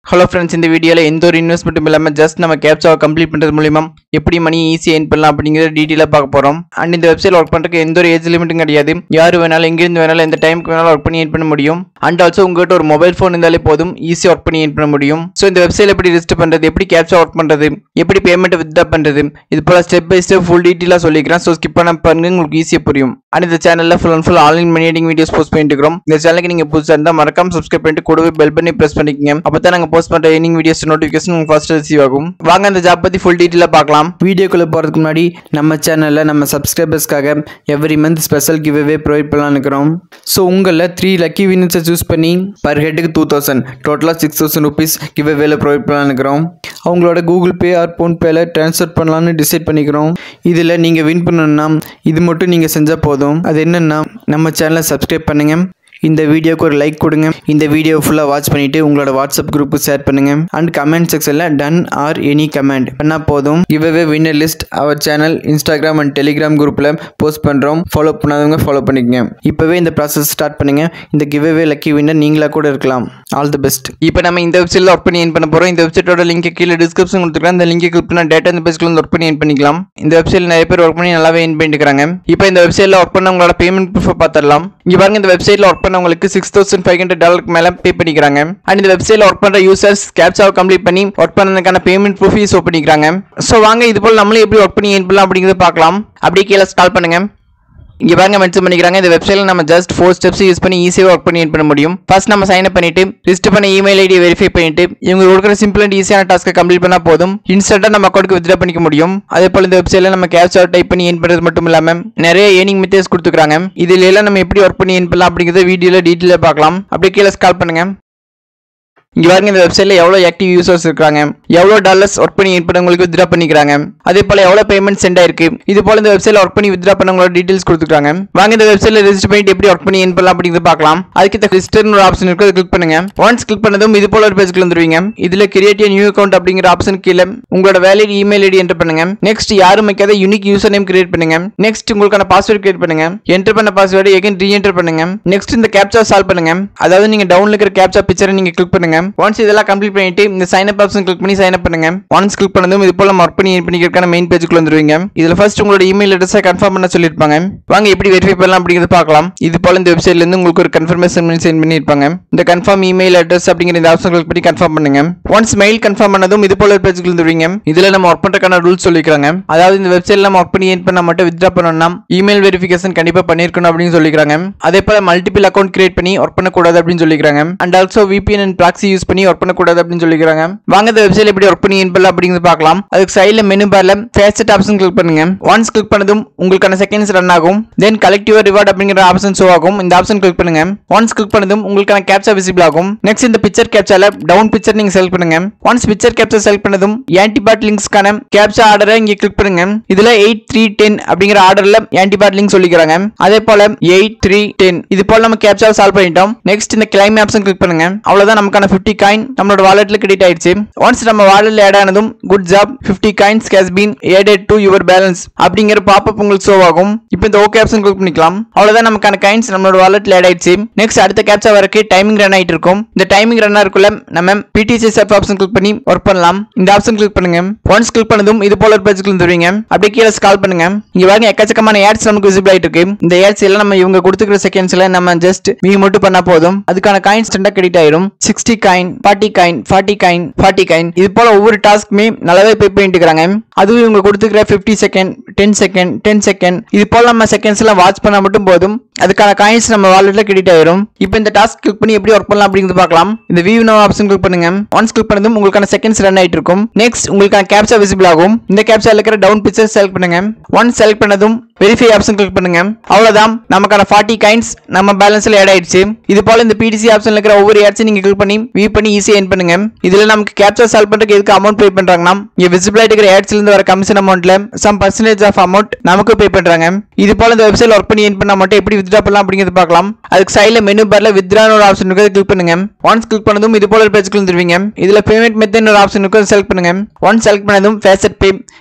hello friends இந்த வீடியோவில் எந்த ஒரு இன்வெஸ்ட்மெண்ட்டும் இல்லாமல் ஜஸ்ட் நம்ம கேப்சாவை கம்ப்ளீட் பண்ணுறது மூலிமா எப்படி மணி ஈஸியாக ஏர்ன் பண்ணலாம் அப்படிங்கிறத டீட்டெயிலாக பார்க்க போகிறோம் அண்ட் இந்த வெப்சைட் ஒர்க் பண்ணுறதுக்கு எந்த ஒரு ஏஜ் லிமிட்டும் கிடையாது யார் வேணாலும் எங்கேருந்து வேணாலும் எந்த டைமுக்கு வேணாலும் ஒர்க் பண்ணி ஏர்ன் பண்ண முடியும் அண்ட் ஆல்சோ உங்கள்கிட்ட ஒரு மொபைல் ஃபோன் இருந்தாலே போதும் ஈஸியாக ஒர்க் பண்ணி ஏர்ன் பண்ண முடியும் ஸோ இந்த வெப்சைட் எப்படி ரிஜிஸ்டர் பண்ணுறது எப்படி கேப்சா ஒர்க் பண்ணுறது எப்படி பேமெண்ட் வித்ட்ரா பண்ணுறது இது போல் ஸ்டெப் பை ஸ்டெப் ஃபுல் டீட்டெயிலாக சொல்லிக்கிறேன் ஸோ ஸ்கிப் பண்ண பாருங்க உங்களுக்கு ஈஸியாக புரியும் அண்ட் இந்த சேனலில் full and full online money எடிங் வீடியோஸ் போஸ்ட் பண்ணிட்டு இருக்கிறோம் இந்த சேனலுக்கு நீங்கள் புதுசாக இருந்தால் மறக்காம சப்ஸ்கிரைப் பண்ணிட்டு கூடவே பெல் பண்ணி ப்ரெஸ் பண்ணிக்கங்க அப்போ தான் நாங்கள் போஸ்ட் பண்ணுற ஏர்னிங் வீடியோஸ் நோட்டிஃபிகேஷன் உங்களுக்கு ஃபர்ஸ்ட் ரிசீவ் ஆகும் வாங்க அந்த ஜாப் பற்றி ஃபுல் டீட்டெயிலாக பார்க்கலாம் வீடியோக்குள்ளே போகிறதுக்கு முன்னாடி நம்ம சேனலில் நம்ம சப்ஸ்கிரைபர்ஸ்க்காக every month special giveaway provide பண்ணலாம் இருக்கிறோம் ஸோ உங்களில் த்ரீ லக்கி வினர்ஸை சூஸ் பண்ணி பர் ஹெட்டுக்கு டூ தௌசண்ட் டோட்டலாக சிக்ஸ் தௌசண்ட் ருபீஸ் கிவ்வேல ப்ரொவைட் பண்ணலாம் இருக்கிறோம் அவங்களோட கூகுள் பே ஆர் ஃபோன்பேல ட்ரான்ஸ்ஃபர் பண்ணலான்னு டிசைட் பண்ணிக்கிறோம் இதில் நீங்கள் வின் பண்ணணும்னா இது மட்டும் நீங்கள் செஞ்சால் போதும் அது என்னென்னா நம்ம சேனலை சப்ஸ்கிரைப் பண்ணுங்கள் இந்த வீடியோக்கு ஒரு லைக் கொடுங்க இந்த வீடியோ ஃபுல்லாக வாட்ச் பண்ணிவிட்டு உங்களோட வாட்ஸ்அப் குரூப்பு ஷேர் பண்ணுங்கள் அண்ட் கமெண்ட் செக்ஷனில் டன் ஆர் எனி கமெண்ட் பண்ணால் போதும் giveaway winner list our channel Instagram and Telegram குரூப்பில் போஸ்ட் பண்ணுறோம் ஃபாலோ பண்ணாதவங்க ஃபாலோ பண்ணிக்கங்க இப்போவே இந்த ப்ராசஸ் ஸ்டார்ட் பண்ணுங்கள் இந்த கிவ்அவே லக்கி வின்னர் நீங்களாக கூட இருக்கலாம் ஆல் தி பெஸ்ட் இப்போ நம்ம இந்த வெப்சைட்டில் ஒர்க் பண்ணி ஏன் பண்ண போகிறோம் இந்த வெப்சைட்டோட லிங்க் கீழே டிஸ்கிரிப்ஷன் கொடுத்துருக்கேன் அந்த லிங்க் கிளிக் பண்ணால் டேட்டா இந்த பேஜ்க்குள்ள வந்து ஒர்க் பண்ணி ஏன் பண்ணிக்கலாம் இந்த வெப்சைட்டில் நிறைய பேர் ஒர்க் பண்ணி நல்லாவே ஏன் பண்ணிட்டுருக்காங்க இப்போ இந்த வெப்சைட்டில் ஒர்க் பண்ண உங்களோட பேமெண்ட் ப்ரூஃபை பார்த்துடலாம் இங்கே பாருங்க இந்த வெப்சைட்டில் ஒர்க் பண்ணவங்களுக்கு சிக்ஸ் தௌசண்ட் ஃபைவ் ஹண்ட்ரட் டாலருக்கு மேலே பே பண்ணிக்கிறாங்க அண்ட் இந்த வெப்சைட்டில் ஒர்க் பண்ணுற யூசர்ஸ் கேப்சாவை கம்ப்ளீட் பண்ணி ஒர்க் பண்ணதுக்கான பேமெண்ட் ப்ரூஃப் ஷோ பண்ணிக்கிறாங்க ஸோ வாங்க இது போல் நம்மளும் எப்படி ஒர்க் பண்ணி ஏன் பண்ணலாம் அப்படிங்கிறத பார்க்கலாம் அப்படியே கீழே ஸ்டால் பண்ணுங்க இங்கே பாருங்க மென்ஷன் பண்ணிக்கிறாங்க இந்த வெப்சைட்டில் நம்ம ஜஸ்ட் ஃபோர் ஸ்டெப்ஸ் யூஸ் பண்ணி ஈஸியாக ஒர்க் பண்ணி பண்ண முடியும் ஃபர்ஸ்ட் நம்ம சைன் அப் பண்ணிட்டு லிஸ்ட் பண்ண இமெயில் ஐடி வெரிஃபை பண்ணிட்டு இவங்க கொடுக்குற சிம்பிள் அண்ட் ஈஸியான டாஸ்க்கை கம்ப்ளீட் பண்ணால் போதும் இன்ஸ்டன்ட்டாக நம்ம அக்கௌண்ட்க்கு வித்ட்ரா பண்ணிக்க முடியும் அதே போல் இந்த வெப்சைட்டில் நம்ம கேப்சா டைப் பண்ணி ஏன் பண்ணுறது மட்டும் இல்லாமல் நிறைய ஏர்னிங் மெத்தேட்ஸ் கொடுத்துருக்காங்க இதில் எல்லாம் நம்ம எப்படி ஒர்க் பண்ணி ஏன் பண்ணலாம் அப்படிங்கிறத வீடியோவில் டீட்டெயிலாக பார்க்கலாம் அப்படியே கீழே ஸ்கால் பண்ணுங்க இங்க பாருங்க இந்த வெப்சைட்ல எவ்வளவு ஆக்டிவ் யூசர்ஸ் இருக்காங்க எவ்வளவு டாலர்ஸ் ஒர்க் பண்ணி ஏன் பண்ணவங்களுக்கு வித்ரா பண்ணிக்கிறாங்க அதே போல எவ்வளவு பேமெண்ட் சென்ட் ஆயிருக்கு இது போல இந்த வெப்சைட்ல ஒர்க் பண்ணி வித்ரா பண்ணவங்களோட டீடைல்ஸ் கொடுத்துருக்காங்க வாங்க இந்த வெப்சைட்ல ரெஜிஸ்டர் பண்ணிட்டு எப்படி ஒர்க் பண்ணி ஏன் பண்ணலாம் அப்படிங்கிறது பார்க்கலாம் அதுக்கு இந்த ரிஜிஸ்டர்னு ஒரு ஆப்ஷன் இருக்கு அதை கிளிக் பண்ணுங்க ஒன்ஸ் கிளிக் பண்ணதும் இது போல ஒரு பேஜ்க்கு வந்துருவீங்க இதுல கிரியேட் நியூ அக்கௌண்ட் அப்படிங்கிற ஆப்ஷன் கீழே உங்களோட வேலிட் இமெயில் ஐடி என்டர் பண்ணுங்க நெக்ஸ்ட் யாரும் வைக்காத யூனிக் யூசர் நேம் கிரியேட் பண்ணுங்க நெக்ஸ்ட் உங்களுக்கான பாஸ்வேர்ட் கிரியேட் பண்ணுங்க என்டர் பண்ண பாஸ்வேர்டு எகைன் ரீஎன்டர் பண்ணுங்க நெக்ஸ்ட் இந்த கேப்சா சால்வ் பண்ணுங்க அதாவது நீங்க டவுன்ல இருக்கிற கேப்சா பிக்சரை நீங்க கிளிக் பண்ணுங்க ஒன்ஸ் இதெல்லாம் கம்ப்ளீட் பண்ணிட்டு இந்த சைன் அப் ஆப்ஷன் கிளிக் பண்ணி சைன் அப் பண்ணுங்க ஒன்ஸ் கிளிக் பண்ணதும் இது போல ஒர்க் பண்ணி பண்ணிக்கிறதுக்கான மெயின் பேஜுக்குள்ள வந்துருவீங்க இதுல ஃபர்ஸ்ட் உங்களோட இமெயில் அட்ரஸை கன்ஃபார்ம் பண்ண சொல்லிருப்பாங்க வாங்க எப்படி வெரிஃபை பண்ணலாம் அப்படிங்கிறது பார்க்கலாம் இது போல இந்த வெப்சைட்ல இருந்து உங்களுக்கு ஒரு கன்ஃபர்மேஷன் பண்ணி சென்ட் பண்ணிருப்பாங்க இந்த கன்ஃபார்ம் இமெயில் அட்ரஸ் அப்படிங்கிற இந்த ஆப்ஷன் கிளிக் பண்ணி கன்ஃபார்ம் பண்ணுங்க ஒன்ஸ் மெயில் கன்ஃபார்ம் பண்ணதும் இது போல ஒரு பேஜுக்குள்ள வந்துருவீங்க இதுல நம்ம ஒர்க் பண்றதுக்கான ரூல்ஸ் சொல்லிக்கிறாங்க அதாவது இந்த வெப்சைட்ல நம்ம ஒர்க் பண்ணி ஏன் பண்ண மட்டும் வித்ரா பண்ணணும்னா இமெயில் வெரிஃபிகேஷன் கண்டிப்பா பண்ணிருக்கணும் அப்படின்னு சொல்லிக்கிறாங்க அதே போல மல்டிபிள் அக்கௌண்ட் கிரியேட் பண்ணி ஒர்க் பண்ணக்கூடாது அப்படின்னு சொல்லிக்கிறாங்க and also VPN and proxy use பண்ணி ஒர்க் பண்ணக்கூடாது அப்படின்னு சொல்லிக்கிறாங்க வாங்க இந்த வெப்சைட் எப்படி ஒர்க் பண்ணி ஏன் பண்ணலாம் அப்படிங்கிறது பார்க்கலாம் அதுக்கு சைடில் மெனு பார்ல ஃபேஸ்ட் ஆப்ஷன் கிளிக் பண்ணுங்க ஒன்ஸ் கிளிக் பண்ணதும் உங்களுக்கான செகண்ட்ஸ் ரன் ஆகும் தென் கலெக்டிவ் ரிவார்ட் அப்படிங்கிற ஆப்ஷன் ஷோ ஆகும் இந்த ஆப்ஷன் கிளிக் பண்ணுங்க ஒன்ஸ் கிளிக் பண்ணதும் உங்களுக்கான கேப்சா விசிபிள் ஆகும் நெக்ஸ்ட் இந்த பிக்சர் கேப்சால டவுன் பிக்சர் நீங்க செலக்ட் பண்ணுங்க ஒன்ஸ் பிக்சர் கேப்சா செலக்ட் பண்ணதும் ஆன்டிபாட் லிங்க்ஸ்க்கான கேப்சா ஆர்டரை இங்க கிளிக் பண்ணுங்க இதுல எயிட் த்ரீ டென் அப்படிங்கிற ஆர்டர்ல ஆன்டிபாட் லிங்க் சொல்லிக்கிறாங்க அதே போல எயிட் த்ரீ டென் இது போல நம்ம கேப்சா சால்வ் பண்ணிட்டோம் நெக்ஸ்ட் இந்த கிளைம் ஆப்ஷன் கிளிக் பண்ணுங்க அவ்வளவுதான் நமக்கான 50 காயின் நம்மளோட வாலெட்ல கிரெடிட் ஆயிடுச்சு ஒன்ஸ் நம்ம வாலெட்ல ஆட் ஆனதும் good job 50 coins has been added to your balance அப்படிங்கிற பாப்பப் உங்களுக்கு ஷோ ஆகும் இப்போ இந்த ஓகே ஆப்ஷன் கிளிக் பண்ணிக்கலாம் அவ்வளவுதான் நமக்கான காயின்ஸ் நம்மளோட வாலெட்ல ஆட் ஆயிடுச்சு நெக்ஸ்ட் அடுத்த கேப்சா வரக்கு டைமிங் ரன் ஆயிட்டு இருக்கும் இந்த டைமிங் ரன் ஆகுள்ள நம்ம பிடிசி செஃப் ஆப்ஷன் கிளிக் பண்ணி ஒர்க் பண்ணலாம் இந்த ஆப்ஷன் கிளிக் பண்ணுங்க ஒன்ஸ் கிளிக் பண்ணதும் இது போல ஒரு பேஜ்க்கு வந்துருவீங்க அப்படியே கீழே ஸ்கால் பண்ணுங்க இங்க பாருங்க எக்கச்சக்கமான ஆட்ஸ் நமக்கு விசிபிள் ஆயிட்டு இருக்கு இந்த ஆட்ஸ் எல்லாம் நம்ம இவங்க கொடுத்துக்கிற செகண்ட்ஸ்ல நம்ம ஜஸ்ட் மீ மட்டும் பண்ணா போதும் அதுக்கான காயின்ஸ் ரெண்டா கிரெடிட் ஆயிடும் sixty coin forty coin forty coin forty coin இது போல ஒவ்வொரு டாஸ்க்குமே நல்லாவே பே பண்ணிட்டு இருக்காங்க அதுவும் இவங்க கொடுத்துக்கிற fifty second ten second ten second இது போல நம்ம செகண்ட்ஸ் எல்லாம் வாட்ச் பண்ணா மட்டும் போதும் அதுக்கான காயின்ஸ் நம்ம வாலெட்ல கிரெடிட் ஆயிரும் இப்போ இந்த டாஸ்க் கிளிக் பண்ணி எப்படி ஒர்க் பண்ணலாம் அப்படிங்கிறது பார்க்கலாம் இந்த வியூ நோ ஆப்ஷன் கிளிக் பண்ணுங்க ஒன்ஸ் கிளிக் பண்ணதும் உங்களுக்கான செகண்ட்ஸ் ரன் ஆயிட்டு இருக்கும் நெக்ஸ்ட் உங்களுக்கான கேப்சா விசிபிள் ஆகும் இந்த கேப்சா இருக்கிற டவுன் பிக்சர் செலக்ட் பண்ணுங்க ஒன்ஸ் செலக்ட் பண்ணதும் வெரிஃபை ஆப்ஷன் கிளிக் பண்ணுங்க அவ்வளவுதான் நமக்கான ஃபார்ட்டி காயின்ஸ் நம்ம பேலன்ஸ்ல ஆட் ஆயிடுச்சு இது போல இந்த பிடிசி ஆப்ஷன்ல இருக்கிற ஒவ்வொரு ஆட்ஸையும் நீங்க கிளிக் பண்ணி வியூ பண்ணி ஈஸியா என் பண்ணுங்க இதுல நமக்கு கேப்சா சால்வ் பண்றதுக்கு எதுக்கு அமௌண்ட் பே பண்றாங்கன்னா இங்க விசிபிள் ஆயிட்டு இருக்கிற ஆட்ஸ்ல இருந்து வர கமிஷன் அமௌண்ட்ல சம் பர்சன்டேஜ் ஆஃப் அமௌண்ட் நமக்கு பே பண்றாங்க இது போல இந்த வெப்சைட் ஒர்க் பண்ணி என் பண்ணா மட்டும் எப்படி வித்ட்ரா பண்ணலாம் அப்படிங்கிறது பார்க்கலாம் அதுக்கு சைடுல மெனு பார்ல வித்ட்ரான்னு ஒரு ஆப்ஷன் இருக்கு கிளிக் பண்ணுங்க ஒன்ஸ் கிளிக் பண்ணதும் இது போல ஒரு பேஜ்க்கு வந்துருவீங்க இதுல பேமெண்ட் மெத்தட் ஒரு ஆப்ஷன் இருக்கு செலக்ட் பண்ணுங்க ஒன்ஸ் செலக்ட் பண்ணதும் ஃபேசட் பே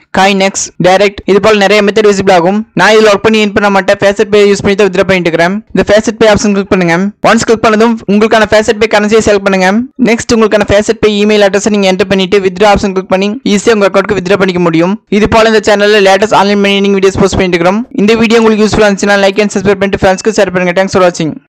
காயினெக்ஸ் டைரக்ட் இது போல நிறைய மெத்தட் விசிபிள் ஆகும் நான் இதில் ஒர்க் பண்ணி இன் பண்ண மாட்டேன் ஃபேசட் பே யூஸ் பண்ணி தான் வித்ரா பண்ணிட்டு இருக்கிறேன் இந்த ஃபேசட் பே ஆப்ஷன் கிளிக் பண்ணுங்க ஒன்ஸ் கிளிக் பண்ணதும் உங்களுக்கான ஃபேசட் பே கரன்சியை செலக்ட் பண்ணுங்க நெக்ஸ்ட் உங்களுக்கான ஃபேசட் பே இமெயில் அட்ரஸ் நீங்க என்டர் பண்ணிட்டு வித்ரா ஆப்ஷன் கிளிக் பண்ணி ஈஸியாக உங்க அக்கௌண்ட்க்கு வித்ரா பண்ணிக்க முடியும் இது போல இந்த சேனல்ல latest online mining videos post பண்ணிட்டு இருக்கிறோம் இந்த வீடியோ உங்களுக்கு யூஸ்ஃபுல்லாக இருந்துச்சுன்னா லைக் அண்ட் சப்ஸ்கிரைப் பண்ணிட்டு ஃப்ரெண்ட்ஸ்க்கு ஷேர் பண்ணுங்க தேங்க்ஸ் ஃபார் வாட்சிங்